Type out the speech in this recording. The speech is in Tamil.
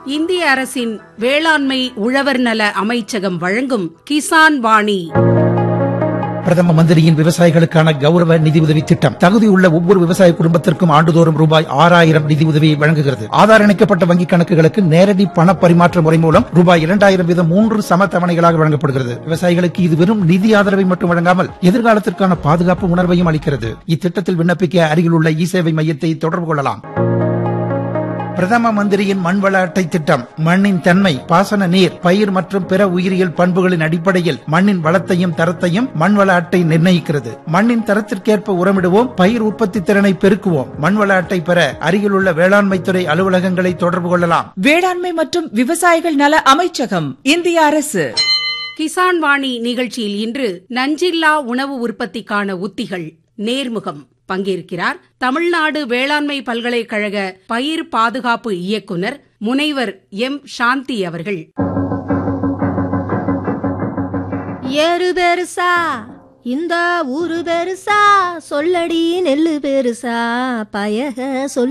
இந்திய அரசின் வேளாண்மை உழவர் நல அமைச்சகம் வழங்கும் கிசான் வாணி பிரதம மந்திரியின் விவசாயிகளுக்கான கௌரவ நிதியுதவி திட்டம் தகுதியுள்ள ஒவ்வொரு விவசாய குடும்பத்திற்கும் ஆண்டுதோறும் ரூபாய் ஆறாயிரம் நிதியுதவியை வழங்குகிறது ஆதார் இணைக்கப்பட்ட வங்கிக் கணக்குகளுக்கு நேரடி பண பரிமாற்ற முறை மூலம் ரூபாய் இரண்டாயிரம் வீதம் மூன்று சம தவணைகளாக வழங்கப்படுகிறது விவசாயிகளுக்கு இது வெறும் நிதி ஆதரவை மட்டும் வழங்காமல் எதிர்காலத்திற்கான பாதுகாப்பு உணர்வையும் அளிக்கிறது இத்திட்டத்தில் விண்ணப்பிக்க அருகில் உள்ள இ சேவை மையத்தை தொடர்பு கொள்ளலாம் பிரதம மந்திரியின் மண்வள அட்டை திட்டம் மண்ணின் தன்மை பாசன நீர் பயிர் மற்றும் பிற உயிரியல் பண்புகளின் அடிப்படையில் மண்ணின் வளத்தையும் தரத்தையும் மண்வள அட்டை நிர்ணயிக்கிறது மண்ணின் தரத்திற்கேற்ப உரமிடுவோம் பயிர் உற்பத்தி திறனை பெருக்குவோம் மண்வள அட்டை பெற அருகிலுள்ள வேளாண்மை துறை அலுவலகங்களை தொடர்பு கொள்ளலாம் வேளாண்மை மற்றும் விவசாயிகள் நல அமைச்சகம் இந்திய அரசு கிசான் வாணி நிகழ்ச்சியில் இன்று நஞ்சில்லா உணவு உற்பத்திக்கான உத்திகள் நேர்முகம் பங்கேற்கிறார் தமிழ்நாடு வேளாண்மை பல்கலைக்கழக பயிர் பாதுகாப்பு இயக்குனர் முனைவர் எம் சாந்தி அவர்கள் ஏறு பெருசா இந்த ஊரு பெருசா சொல்லடி நெல்லு பெருசா பயக சொல்